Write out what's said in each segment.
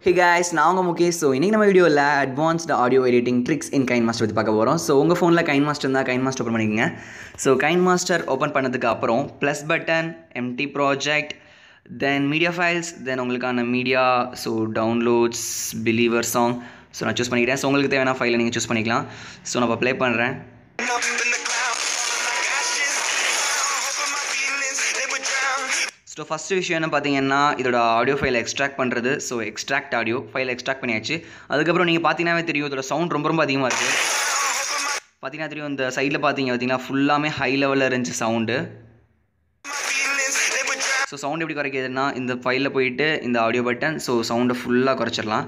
ஹே guys நான் உங்கள் Mukesh so இன்றைக்கி நம்ம வீடியோவில் advanced audio editing tricks in KineMaster பற்றி பார்க்க போகிறோம் ஸோ உங்கள் ஃபோனில் கைன் மாஸ்டர் இருந்தால் கைன் மாஸ்டர் ஓப்பன் பண்ணிக்கோங்க ஸோ கைன் மாஸ்டர் ஓப்பன் பண்ணதுக்கு அப்புறம் plus button empty project then media files then உங்களுக்கான media so downloads believer song so நான் சூஸ் பண்ணிக்கிறேன் ஸோ உங்களுக்கு தேவையான ஃபைலை நீங்கள் சூஸ் பண்ணிக்கலாம் ஸோ நான் இப்போ ப்ளே பண்ணுறேன் up in the cloud, like ashes. Hoping my feelings they would drown. So first விஷயம் என்ன பார்த்தீங்கன்னா இதோட ஆடியோ ஃபைலை எக்ஸ்ட்ராக்ட் பண்ணுறது so extract audio file extract பண்ணியாச்சு அதுக்கப்புறம் நீங்கள் பார்த்தீங்கன்னாவே தெரியும் இதோட சவுண்ட் ரொம்ப ரொம்ப அதிகமாக இருக்குது பார்த்தீங்கன்னா தெரியும் இந்த சைடில் பார்த்தீங்க பார்த்தீங்கன்னா ஃபுல்லாமே ஹை லெவலில் இருந்துச்சு sound My feelings they would drown. So sound எப்படி குறைக்கிறதுனா இந்த ஃபைலில் போயிட்டு இந்த ஆடியோ பட்டன் ஸோ சவுண்டை ஃபுல்லாக குறைச்சிடலாம்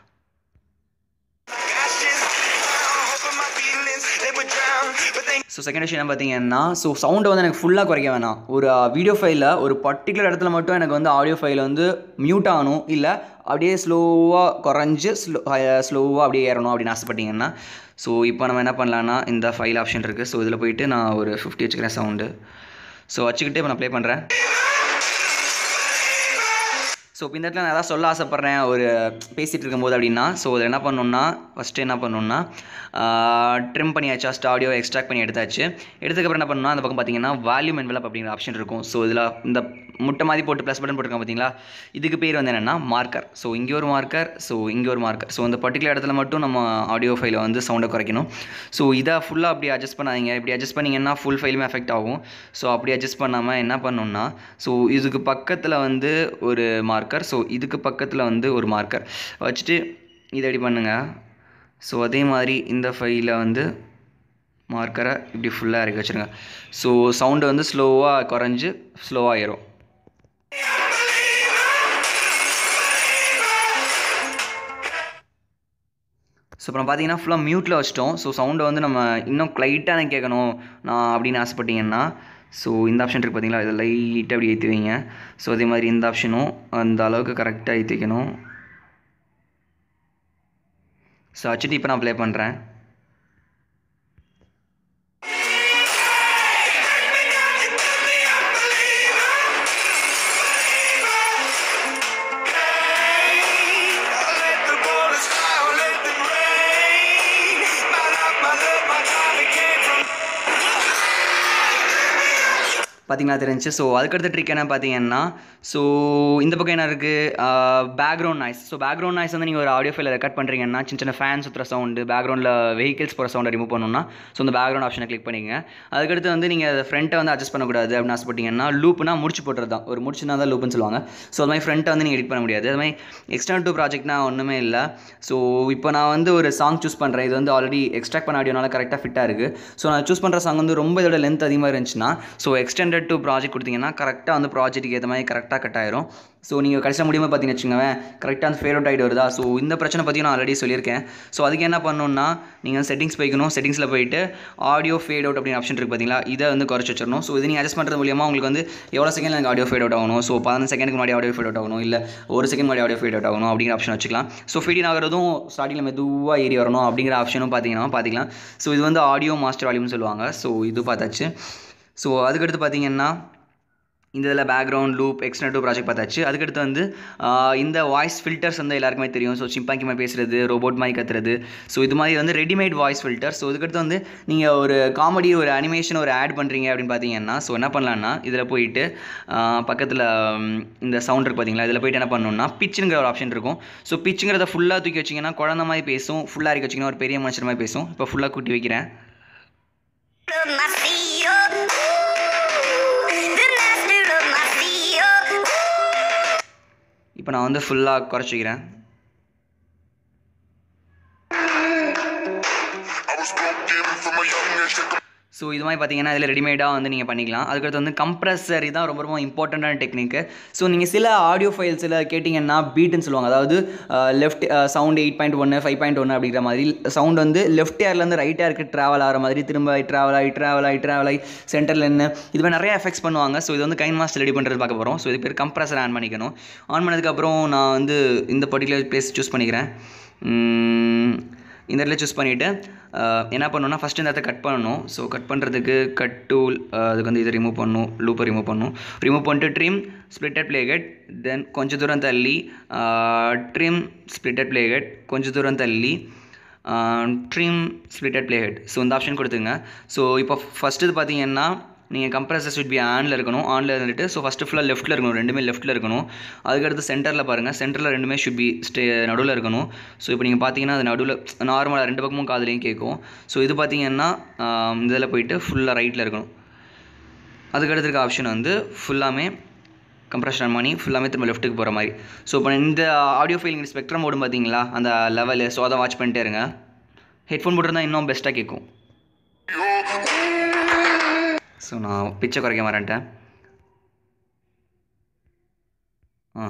Like ashes. Hoping my feelings they would drown, but they so second விஷயம் என்ன பார்த்தீங்கன்னா ஸோ சவுண்டை வந்து எனக்கு ஃபுல்லாக குறைக்க வேணாம் ஒரு வீடியோ ஃபைலில் ஒரு பர்டிகுலர் இடத்துல மட்டும் எனக்கு வந்து ஆடியோ ஃபைல் வந்து மியூட் ஆகணும் இல்லை அப்படியே ஸ்லோவாக குறைஞ்சு ஸ்லோ ஸ்லோவாக அப்படியே ஏறணும் அப்படின்னு ஆசைப்பட்டீங்கன்னா ஸோ இப்போ நம்ம என்ன பண்ணலான்னா இந்த ஃபைல் ஆப்ஷன் இருக்குது ஸோ இதில் போயிட்டு நான் ஒரு ஃபிஃப்டி வச்சுக்கிறேன் சவுண்டு ஸோ வச்சுக்கிட்டு இப்போ நான் ப்ளே பண்ணுறேன் ஸோ இப்போ இந்த இடத்துல நான் எதாவது சொல்ல ஆசைப்பட்றேன் ஒரு பேசிகிட்டு இருக்கும்போது அப்படின்னா ஸோ இதில் என்ன பண்ணணும்னா ஃபஸ்ட்டு என்ன பண்ணணும்னா ட்ரிம் பண்ணியாச்சு ஃபஸ்ட் ஆடியோ எக்ஸ்ட்ராக்ட் பண்ணி எடுத்தாச்சு எடுத்ததுக்கப்புறம் என்ன பண்ணணும்னா அந்த பக்கம் பார்த்தீங்கன்னா வால்யூம் envelope அப்படிங்கிற ஆப்ஷன் இருக்கும் ஸோ இதில் இந்த முட்டை மாதிரி போட்டு ப்ளஸ் பட்டன் போட்டிருக்கோம் பார்த்தீங்களா இதுக்கு பேர் வந்து என்னென்னா மார்க்கர் ஸோ இங்கே ஒரு மார்க்கர் ஸோ இங்கே ஒரு மார்க்கர் ஸோ இந்த பர்டிகுலர் இடத்துல மட்டும் நம்ம ஆடியோ ஃபைலை வந்து சவுண்டை குறைக்கணும் ஸோ இதை ஃபுல்லாக அப்படி அட்ஜஸ்ட் பண்ணாதீங்க இப்படி அட்ஜஸ்ட் பண்ணிங்கன்னா ஃபுல் ஃபைலுமே அஃபெக்ட் ஆகும் ஸோ அப்படி அட்ஜஸ்ட் பண்ணாமல் என்ன பண்ணணும்னா ஸோ இதுக்கு பக்கத்தில் வந்து ஒரு மார்க்கர் ஸோ இதுக்கு பக்கத்தில் வந்து ஒரு மார்க்கர் வச்சுட்டு இதை எப்படி பண்ணுங்கள் ஸோ அதே மாதிரி இந்த ஃபைலில் வந்து மார்க்கரை இப்படி ஃபுல்லாக இறக்கி வச்சுருங்க ஸோ சவுண்டு வந்து ஸ்லோவாக குறைஞ்சு ஸ்லோவாக ஏறும் ஸோ அப்புறம் பார்த்தீங்கன்னா ஃபுல்லாக மியூட்டில் வச்சிட்டோம் ஸோ சவுண்டை வந்து நம்ம இன்னும் லைட்டாக எனக்கு கேட்கணும் நான் அப்படின்னு ஆசைப்பட்டீங்கன்னா ஸோ இந்த ஆப்ஷன் இருக்குது பார்த்தீங்களா இதை லைட்டாக அப்படி ஏற்றி வைங்க ஸோ அதே மாதிரி இந்த ஆப்ஷனும் அந்த அளவுக்கு கரெக்டாக ஏற்றி வைக்கணும் ஸோ வச்சுட்டு இப்போ நான் ப்ளே பண்ணுறேன் let the bullets fly, let them rain. My love, my love, my time it came from. பார்த்தீங்களா தெரிஞ்சு ஸோ அதுக்கடுத்த ட்ரிக் என்ன பார்த்தீங்கன்னா ஸோ இந்த பக்கம் என்ன இருக்குது background noise so background noise வந்து நீங்கள் ஒரு ஆடியோ ஃபைலில் ரெக்கார்ட் பண்ணுறீங்கன்னா சின்ன சின்ன ஃபேன் சுற்றுற சவுண்டு பேக்ரவுண்டில் வெஹிக்கிள்ஸ் போகிற சவுண்டை ரிமூவ் பண்ணணும்னா ஸோ இந்த பேக்ரவுண்ட் ஆப்ஷனை கிளிக் பண்ணிங்க அதுக்கடுத்து வந்து நீங்கள் ஃப்ரண்ட்டை வந்து அட்ஜஸ்ட் பண்ணக்கூடாது அப்படின்னு ஆசைப்பட்டீங்கன்னா லூப்னா முடிச்சு போட்டுறது தான் ஒரு முடிச்சுனா தான் லூப்னு சொல்லுவாங்க ஸோ அது மாதிரி ஃப்ரண்ட்டை வந்து நீங்கள் எடிட் பண்ண முடியாது அது மாதிரி எக்ஸ்டர்னல் டூ ப்ராஜெக்ட்னா ஒன்றுமே இல்லை ஸோ இப்போ நான் வந்து ஒரு சாங் சூஸ் பண்ணுறேன் இது வந்து ஆல்ரெடி எக்ஸ்ட்ராக்ட் பண்ண ஆடியோனால கரெக்டாக ஃபிட்டாக இருக்குது ஸோ நான் சூஸ் பண்ணுற சாங் வந்து ரொம்ப இதோட லென்த் அதிகமாக இருந்துச்சுன்னா ஸோ எக்ஸ்டெண்டட் டு ப்ராஜெக்ட் கொடுத்தீங்கன்னா கரெக்டாக வந்து ப்ராஜெக்ட்டுக்கு ஏற்ற மாதிரி கரெக்டாக கட் ஆயிரும் ஸோ நீங்கள் கடைசியாக முடியுமா பார்த்தீங்கன்னு வச்சுக்கோங்க கரெக்டாக அந்த ஃபேவரட் ஆகிட்டு வருதா ஸோ இந்த பிரச்சனை பற்றி நான் ஆல்ரெடி சொல்லியிருக்கேன் ஸோ அதுக்கு என்ன பண்ணணும்னா நீங்கள் செட்டிங்ஸ் போய்க்கணும் செட்டிங்ஸில் போயிட்டு ஆடியோ ஃபேட் அவுட் அப்படின்னு ஆப்ஷன் இருக்குது பார்த்தீங்களா இதை வந்து குறைச்சி வச்சிடணும் ஸோ இது நீங்கள் அட்ஜஸ்ட் பண்ணுறது மூலியமாக உங்களுக்கு வந்து எவ்வளோ செகண்ட் எனக்கு ஆடியோ ஃபேட் அவுட் ஆகணும் ஸோ பதினஞ்சு செகண்டுக்கு முன்னாடி ஆடியோ ஃபேட் அவுட் ஆகணும் இல்லை ஒரு செகண்ட் முன்னாடி ஆடியோ ஃபேட் அவுட் ஆகணும் அப்படிங்கிற ஆப்ஷன் வச்சுக்கலாம் ஸோ ஃபீடிங் ஆகிறதும் ஸ்டார்டிங்கில் மெதுவாக ஏறி வரணும் அப்படிங்கிற ஆப்ஷனும் பார்த்தீங்கன்னா பார்த்துக்கலாம் ஸோ இது வந்து ஆடியோ மாஸ்டர் வால்யூம்னு சொல்லுவாங்க ஸோ இது பார்த்தாச்சு ஸோ அதுக்கடுத்து பார்த்தீங்கன்னா இந்த இதில் background loop external to project பார்த்தாச்சு அதுக்கடுத்து வந்து ஆஹ், இந்த வாய்ஸ் ஃபில்டர்ஸ் வந்து எல்லாருக்குமே தெரியும் ஸோ சிம்பாங்கி மாதிரி பேசுகிறது ரோபோட் மாதிரி கத்துறது ஸோ இது மாதிரி வந்து ரெடிமேட் வாய்ஸ் ஃபில்டர் ஸோ இதுக்கடுத்து வந்து நீங்கள் ஒரு காமெடி ஒரு அனிமேஷன் ஒரு ஆட் பண்ணுறீங்க அப்படின்னு பார்த்தீங்கன்னா ஸோ என்ன பண்ணலான்னா இதில் போயிட்டு பக்கத்தில் இந்த சவுண்ட் இருக்கு பார்த்தீங்களா இதில் போயிட்டு என்ன பண்ணணும்னா பிச்சுங்கிற ஒரு ஆப்ஷன் இருக்கும் ஸோ பிச்சுங்கிறத ஃபுல்லாக தூக்கி வச்சிங்கன்னா குழந்த மாதிரி பேசும் ஃபுல்லாக இறக்கி வச்சிங்கன்னா ஒரு பெரிய மனுஷன் மாதிரி பேசும் இப்போ ஃபுல்லாக கூட்டி வைக்கிறேன் of my CEO. The master of my CEO. இப்போ நான் வந்து ஃபுல்லாக குறைச்சிக்கிறேன் I was broken from a young age. Took so இது மாதிரி பார்த்தீங்கன்னா இதில் ரெடிமேடாக வந்து நீங்கள் பண்ணிக்கலாம் அதுக்கடுத்து வந்து கம்ப்ரஸர் இதான் ரொம்ப ரொம்ப இம்பார்ட்டண்ட்டான டெக்னிக்கு ஸோ நீங்கள் சில ஆடியோ ஃபைல்ஸில் கேட்டிங்கன்னா பீட்டுன்னு சொல்லுவாங்க அதாவது லெஃப்ட் சவுண்ட் எயிட் பாயிண்ட் ஒன்று ஃபைவ் பாயிண்ட் ஒன்று அப்படிங்கிற மாதிரி சவுண்ட் வந்து லெஃப்ட் ஏர்லேருந்து ரைட் ஏருக்கு ட்ராவல் ஆகிற மாதிரி திரும்ப ட்ராவல் ஆகி ட்ராவல் ஆகி ட்ராவல் ஆகி சென்டரில் நின்று இது மாதிரி நிறைய எஃபெக்ட்ஸ் பண்ணுவாங்க ஸோ இது வந்து கைன் மாஸ்டர் ரெடி பண்ணுறது பார்க்க போகிறோம் ஸோ இது பேர் கம்ப்ரஸர் ஆன் பண்ணிக்கணும் ஆன் பண்ணதுக்கப்புறம் நான் வந்து இந்த பர்டிகுலர் பிளேஸ் சூஸ் பண்ணிக்கிறேன் உம், இந்த இடத்துல சூஸ் பண்ணிவிட்டு என்ன பண்ணணும்னா ஃபஸ்ட்டு இந்த இடத்த கட் பண்ணணும் ஸோ கட் பண்ணுறதுக்கு கட் டூல் அதுக்கு வந்து இதை ரிமூவ் பண்ணணும் லூப்பை ரிமூவ் பண்ணணும் ரிமூவ் பண்ணிட்டு ட்ரிம் ஸ்ப்ளிட்டட் பிளேகட் தென் கொஞ்சம் தூரம் தள்ளி ட்ரிம் ஸ்ப்ளிட்டட் பிளேகட் கொஞ்சம் தூரம் தள்ளி ட்ரிம் ஸ்ப்ளிட்டட் பிளேஹெட் ஸோ இந்த ஆப்ஷன் கொடுத்துங்க ஸோ இப்போ ஃபஸ்ட்டு இது பார்த்தீங்கன்னா நீங்கள் கம்ப்ரஸர் should be ஆனில் இருக்கணும் ஆனில் இருந்துட்டு ஸோ ஃபஸ்ட்டு ஃபுல்லாக லெஃப்ட்டில் இருக்கணும் ரெண்டுமே லெஃப்ட்டில் இருக்கணும் அதுக்கடுத்து சென்டரில் பாருங்கள் சென்டரில் ரெண்டுமே should be ஸ்டே நடுவில் இருக்கணும் ஸோ இப்போ நீங்கள் பார்த்தீங்கன்னா அது நடுவில் நார்மலாக ரெண்டு பக்கமும் காதுலையும் கேட்கும் ஸோ இது பார்த்தீங்கன்னா இதில் போயிட்டு ஃபுல்லாக ரைட்டில் இருக்கணும் அதுக்கடுத்து இருக்க ஆப்ஷன் வந்து ஃபுல்லாமே கம்ப்ரெஷன் பண்ணி ஃபுல்லாமே திரும்ப லெஃப்ட்டுக்கு போகிற மாதிரி ஸோ இப்போ இந்த ஆடியோ ஃபைல் ஸ்பெக்ட்ரம் ஓடும் பார்த்தீங்களா அந்த லெவலு ஸோ அதை வாட்ச் பண்ணிட்டே இருங்க ஹெட்ஃபோன் போட்டிருந்தா இன்னும் பெஸ்ட்டாக கேட்கும் ஸோ நான் பிச்சை குறைக்க மாறேன்ட்டேன் ஆ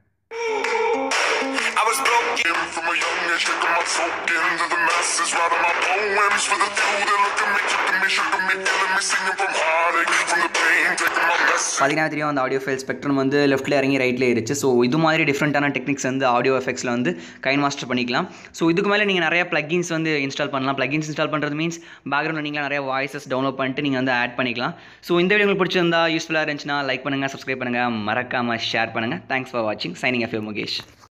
I was broken from a young age, taking my folk into the masses, writing my poems for the few that look at me, took me, shook me, killing me, singing from heartache, from the pain, taking my message. பார்த்தீங்கன்னா தெரியும் அந்த audio file spectrum வந்து லெஃப்ட்டில் இறங்கி ரைட்டில் ஏறிச்சு so இது மாதிரி டிஃப்ரெண்ட்டான டெக்னிக்ஸ் வந்து ஆடியோ எஃபெக்ட்ஸில் வந்து கைன் மாஸ்டர் பண்ணிக்கலாம் ஸோ இதுக்கு மேலே நீங்கள் நிறைய plugins வந்து இன்ஸ்டால் பண்ணலாம் plugins இன்ஸ்டால் பண்ணுறது மீன்ஸ் பேக்ரவுண்ட் நீங்கள் நிறைய வாய்ஸஸ் டவுன்லோட் பண்ணிட்டு நீங்கள் வந்து ஆட் பண்ணிக்கலாம் ஸோ இந்த வீடியோ உங்களுக்கு பிடிச்சிருந்தா யூஸ்ஃபுல்லாக இருந்துச்சுன்னா லைக் பண்ணுங்கள் சப்ஸ்கிரைப் பண்ணுங்கள் மறக்காமல் ஷேர் பண்ணுங்கள் தேங்க்ஸ் ஃபார் வாட்சிங் சைனிங் எஃப் முகேஷ்